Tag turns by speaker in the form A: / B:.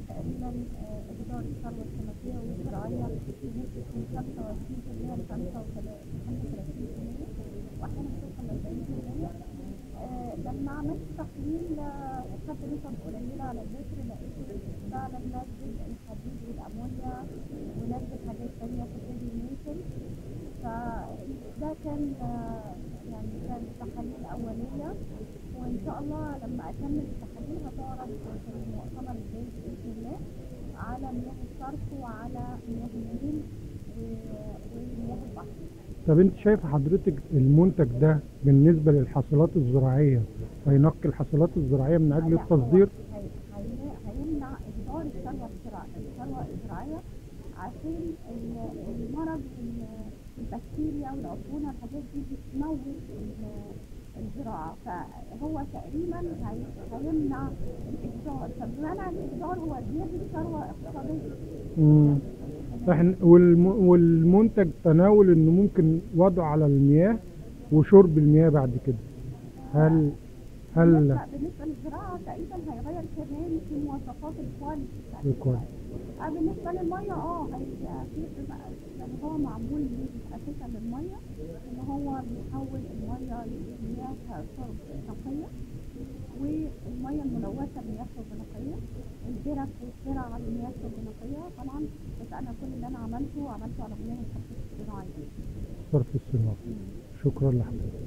A: تقريبا آه، إهدار الثروة السمكية والزراعية بنسبة من 25% ل 35% وأحيانا توصل ل 40% آه، لما عملت تحليل آه، خدت نسب قليلة على البتر لقيت فعلا نزل الحديد والأمونيا ونزل حاجات تانية في الهيفي ميتال فده كان آه، يعني كان تحاليل أولية وإن شاء الله لما أكمل التحاليل هتعرض في المؤتمر الجاي بإذن الله على مياه الصرف وعلى مياه النيل و- ومياه البحر.
B: طب انت شايف حضرتك المنتج ده بالنسبة للحاصلات الزراعية هينقي الحاصلات الزراعية من أجل
A: لا، هو
B: التصدير
A: هي- هي- هيمنع إهدار الثروة الزراعية الثروة الزراعية عشان ال- المرض وال- البكتيريا والعفونة الحاجات دي بتموت ال- الزراعة فهو تقريبا هي- هيمنع الإهدار فبمنع الإهدار هو زيادة ثروة اقتصادية
B: مم. احنا والم... والمنتج تناول انه ممكن وضعه على المياه وشرب المياه بعد كده هل هل
A: بالنسبة بالنسبة للزراعة تقريبا هيغير كمان في مواصفات الكواليتي بتاعت
B: الكواليتي.
A: الزراعة. آه، بالنسبة للمية اه هيبقى في بقى- يعني هو معمول ليه اساسا للمية ان هو بيحول المية لمياه شرب نقية والمية الملوثة لمياه شرب نقية البرك والزرع لمياه شرب نقية طبعا بس انا كل اللي انا عملته عملته على مياه الصرف الصناعي
B: صرف الصناعة شكرا لحضرتك